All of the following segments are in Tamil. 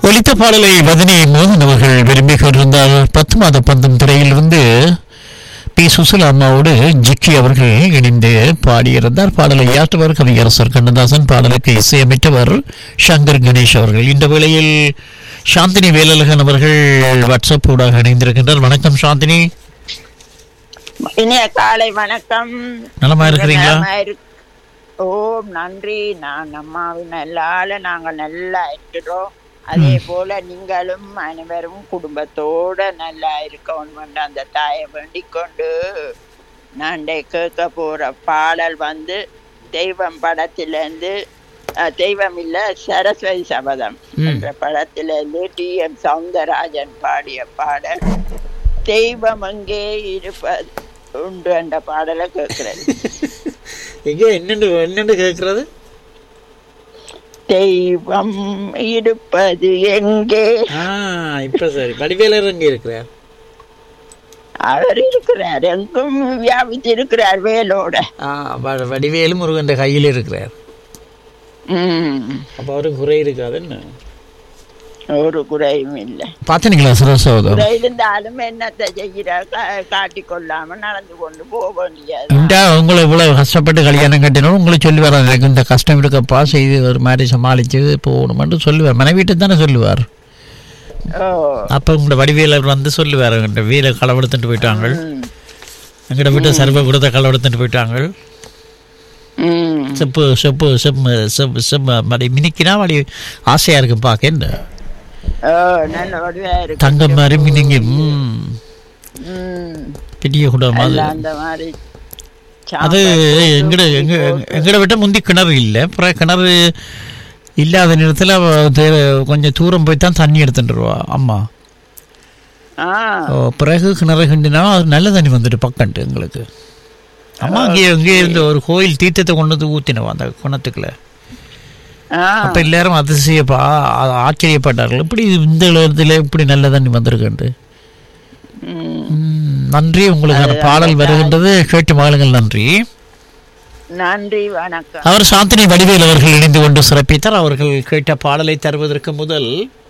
ஒலித்த பாடலை வதனி மோகன் அவர்கள் விரும்பி கொண்டிருந்தார் பத்து மாத பந்தம் திரையிலிருந்து பி சுசிலா அம்மாவோடு ஜிக்கி அவர்கள் இணைந்து பாடியிருந்தார் பாடலை இயற்றவர் கவியரசர் கண்ணதாசன் பாடலுக்கு இசையமைத்தவர் சங்கர் கணேஷ் அவர்கள் இந்த வேளையில் சாந்தினி வேலழகன் அவர்கள் வாட்ஸ்அப் ஊடாக இணைந்திருக்கின்றார் வணக்கம் சாந்தினி இனிய காலை வணக்கம் நலமா இருக்கிறீங்களா நலமா இரு- ஓம் நன்றி நான் அம்மாவின் நல்லால நாங்கள் நல்லா இருக்கிறோம் அதே போல நீங்களும் அனைவரும் குடும்பத்தோட நல்லா இருக்கணும் அந்த தாயை வேண்டிக் கொண்டு நான் கேட்க போற பாடல் வந்து தெய்வம் படத்திலிருந்து அஹ், தெய்வம் இல்ல சரஸ்வதி சபதம் ம். என்ற படத்திலிருந்து டி எம் சவுந்தரராஜன் பாடிய பாடல் தெய்வம் அங்கே இருப்பது உண்டு என்ற பாடலை கேட்கிறது எங்கே என்னென்று என்னென்று கேட்கறது தெய்வம் இருப்பது எங்கே ஆ இப்ப சரி வடிவேலர் எங்கே இருக்கிறார் அவர் இருக்கிறார் எங்கும் வியாபித்து இருக்கிறார் வேலோட ஆ வ- வடிவேலு முருகன் கையில் இருக்கிறார் ம் அப்போ அவருக்கு குறை இருக்காது என்ன ஒரு குறையும் இல்லை பார்த்தீங்களா சிரசோதம் குறை இருந்தாலும் என்னத்தை செய்கிறார் காட்டிக் கொள்ளாம நடந்து கொண்டு போக வேண்டியது இந்த உங்களை இவ்வளவு கஷ்டப்பட்டு கல்யாணம் கட்டினோம் உங்களை சொல்லுவார் எனக்கு இந்த கஷ்டம் இருக்கப்பா செய்து ஒரு மாதிரி சமாளித்து போகணுமென்று சொல்லுவார் மனைவிட்டு தானே சொல்லுவார் ஓ அப்போ உங்களோட வடிவேலர் வந்து சொல்லுவார் எங்கிட்ட வீலை களவெடுத்துட்டு போயிட்டாங்க ம். எங்கிட்ட விட்டு சர்வ கொடுத்த களவெடுத்துட்டு போயிட்டாங்க ம் செப்பு செப்பு செப்பு செப்பு செப்பு மடி மினிக்கினா மடி ஆசையாக இருக்கு பார்க்க என்ன ஓ நல்ல வடிவா இருக்கு தங்கம் மாதிரி மினிங்கி ம் ம் பெரிய குடம் அது எல்லாம் அந்த மாதிரி அது சாம்பார் போட்டு, எங்கட எங்க உப்பு போட்டு. எங்கட விட்ட முந்தி கிணறு இல்லை அப்புறம் கிணறு இல்லாத நேரத்தில் கொஞ்சம் தூரம் போய் தான் தண்ணி எடுத்துட்டு வருவா அம்மா ஆ ஓ, பிறகு கிணறு கிண்டினா அது நல்ல தண்ணி வந்துட்டு பக்கன்ட்டு எங்களுக்கு அம்மா அங்கே அங்கே இருந்த ஒரு கோயில் தீர்த்தத்தை கொண்டு வந்து ஊற்றினவா அந்த குணத்துக்குள்ள ஆ அப்போ எல்லாரும் அதிசயப்பா ஆ- ஆச்சரியப்பட்டார்கள் இப்படி இந்த இடத்துல இப்படி நல்ல தண்ணி வந்திருக்குன்ட்டு ம். ம், நன்றி உங்களுக்கு அந்த பாடல் வருகின்றது கேட்டு மகளுங்கள் நன்றி நன்றி வணக்கம் அவர் சாந்தினி வடிவேல் அவர்கள் இணைந்து கொண்டு சிறப்பித்தார் அவர்கள் கேட்ட பாடலை தருவதற்கு முதல்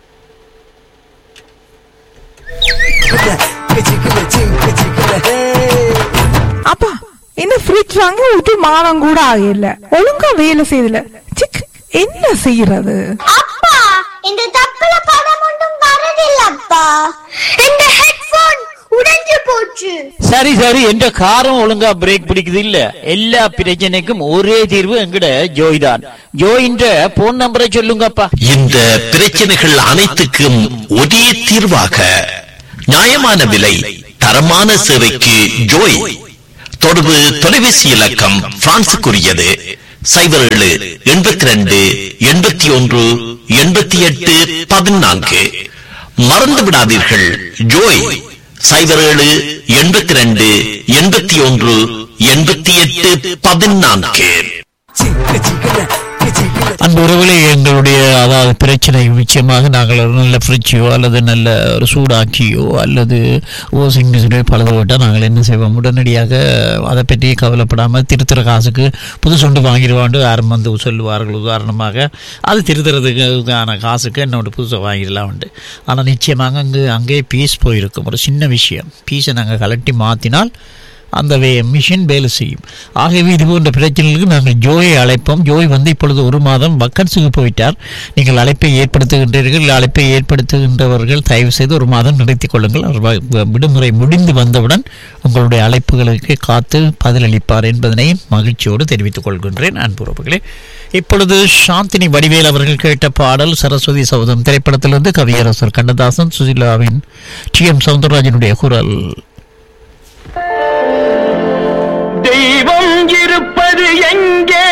அப்பா என்ன ஃப்ரிட்ஜ் வாங்கி ஒரு மாதம் கூட ஆகல ஒழுங்கா வேலை செய்யல சிக் என்ன செய்யறது அப்பா இந்த தப்புல படம் ஒன்றும் வரதில்லப்பா இந்த ஹெட்போன் உடைஞ்சு போச்சு சரி சரி என்ற காரம் ஒழுங்கா பிரேக் பிடிக்குது இல்ல எல்லா பிரச்சனைக்கும் ஒரே தீர்வு எங்கட ஜோய் தான் ஜோயின்ற போன் நம்பரை சொல்லுங்கப்பா இந்த பிரச்சனைகள் அனைத்துக்கும் ஒரே தீர்வாக நியாயமான விலை தரமான சேவைக்கு ஜோய் தொடர்பு தொலைபேசி இலக்கம் பிரான்சுக்குரியது சைபர் ஏழு எண்பத்தி ரெண்டு எண்பத்தி ஒன்று எண்பத்தி எட்டு பதினான்கு மறந்து விடாதீர்கள் ஜோய் சைபர் ஏழு எண்பத்தி ரெண்டு எண்பத்தி ஒன்று எண்பத்தி எட்டு பதினான்கு அன்பு உறவுகளே எங்களுடைய அதாவது பிரச்சனை நிச்சயமாக நாங்கள் ஒரு நல்ல ஃப்ரிட்ஜோ அல்லது நல்ல ஒரு சூடாக்கியோ அல்லது வாஷிங் மிஷினோ பழுது விட்டால் நாங்கள் என்ன செய்வோம் உடனடியாக அதை பற்றி கவலைப்படாமல் திருத்துற காசுக்கு புது சொண்டு வாங்கிடுவாண்டு யாரும் வந்து சொல்லுவார்கள் உதாரணமாக அது திருத்துறதுக்கான காசுக்கு என்னோட புதுசாக வாங்கிடலாம் உண்டு ஆனால் நிச்சயமாக அங்கே அங்கே பீஸ் போயிருக்கும் ஒரு சின்ன விஷயம் பீஸை நாங்கள் கலட்டி மாற்றினால் அந்த வே மிஷின் வேலை செய்யும் ஆகவே இது போன்ற பிரச்சனைகளுக்கு நாங்கள் ஜோயை அழைப்போம் ஜோய் வந்து இப்பொழுது ஒரு மாதம் வக்கன்ஸுக்கு போயிட்டார் நீங்கள் அழைப்பை ஏற்படுத்துகின்றீர்கள் அழைப்பை ஏற்படுத்துகின்றவர்கள் தயவு செய்து ஒரு மாதம் நிறுத்திக் கொள்ளுங்கள் அவர் வ- விடுமுறை முடிந்து வந்தவுடன் உங்களுடைய அழைப்புகளுக்கு காத்து பதிலளிப்பார் என்பதனை மகிழ்ச்சியோடு தெரிவித்துக் கொள்கின்றேன் அன்புறவுகளே இப்பொழுது சாந்தினி வடிவேல் அவர்கள் கேட்ட பாடல் சரஸ்வதி சௌதம் திரைப்படத்திலிருந்து கவியரசர் கண்ணதாசன் சுசிலாவின் டி எம் சவுந்தரராஜனுடைய குரல் தெய்வம் இருப்பது எங்கே